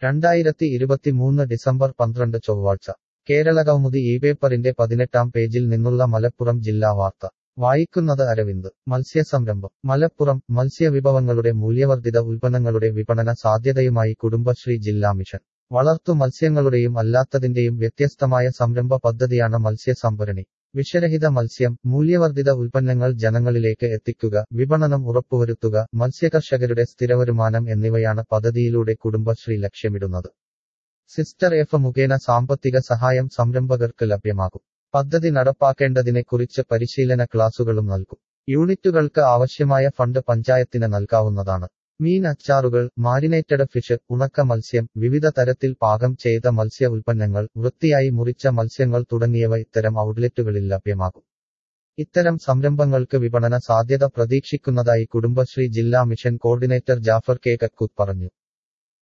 രണ്ടായിരത്തി ഇരുപത്തിമൂന്ന് ഡിസംബർ പന്ത്രണ്ട് ചൊവ്വാഴ്ച കേരളകൗമുദി ഈ പേപ്പറിന്റെ പതിനെട്ടാം പേജിൽ നിന്നുള്ള മലപ്പുറം ജില്ലാ വാർത്ത വായിക്കുന്നത് അരവിന്ദ് മത്സ്യസംരംഭം മലപ്പുറം മത്സ്യവിഭവങ്ങളുടെ മൂല്യവർദ്ധിത ഉൽപ്പന്നങ്ങളുടെ വിപണന സാധ്യതയുമായി കുടുംബശ്രീ ജില്ലാ മിഷൻ വളർത്തു മത്സ്യങ്ങളുടെയും അല്ലാത്തതിന്റെയും വ്യത്യസ്തമായ സംരംഭ പദ്ധതിയാണ് മത്സ്യസംഭരണി വിഷരഹിത മത്സ്യം മൂല്യവർദ്ധിത ഉൽപ്പന്നങ്ങൾ ജനങ്ങളിലേക്ക് എത്തിക്കുക വിപണനം ഉറപ്പുവരുത്തുക മത്സ്യകർഷകരുടെ സ്ഥിരവരുമാനം എന്നിവയാണ് പദ്ധതിയിലൂടെ കുടുംബശ്രീ ലക്ഷ്യമിടുന്നത് സിസ്റ്റർ എഫ് മുഖേന സാമ്പത്തിക സഹായം സംരംഭകർക്ക് ലഭ്യമാകും പദ്ധതി നടപ്പാക്കേണ്ടതിനെക്കുറിച്ച് പരിശീലന ക്ലാസുകളും നൽകും യൂണിറ്റുകൾക്ക് ആവശ്യമായ ഫണ്ട് പഞ്ചായത്തിന് നൽകാവുന്നതാണ് മീൻ അച്ചാറുകൾ മാരിനേറ്റഡ് ഫിഷ് ഉണക്ക മത്സ്യം വിവിധ തരത്തിൽ പാകം ചെയ്ത മത്സ്യ ഉൽപ്പന്നങ്ങൾ വൃത്തിയായി മുറിച്ച മത്സ്യങ്ങൾ തുടങ്ങിയവ ഇത്തരം ഔട്ട്ലെറ്റുകളിൽ ലഭ്യമാകും ഇത്തരം സംരംഭങ്ങൾക്ക് വിപണന സാധ്യത പ്രതീക്ഷിക്കുന്നതായി കുടുംബശ്രീ ജില്ലാ mission coordinator Jafar K Kakkoothu പറഞ്ഞു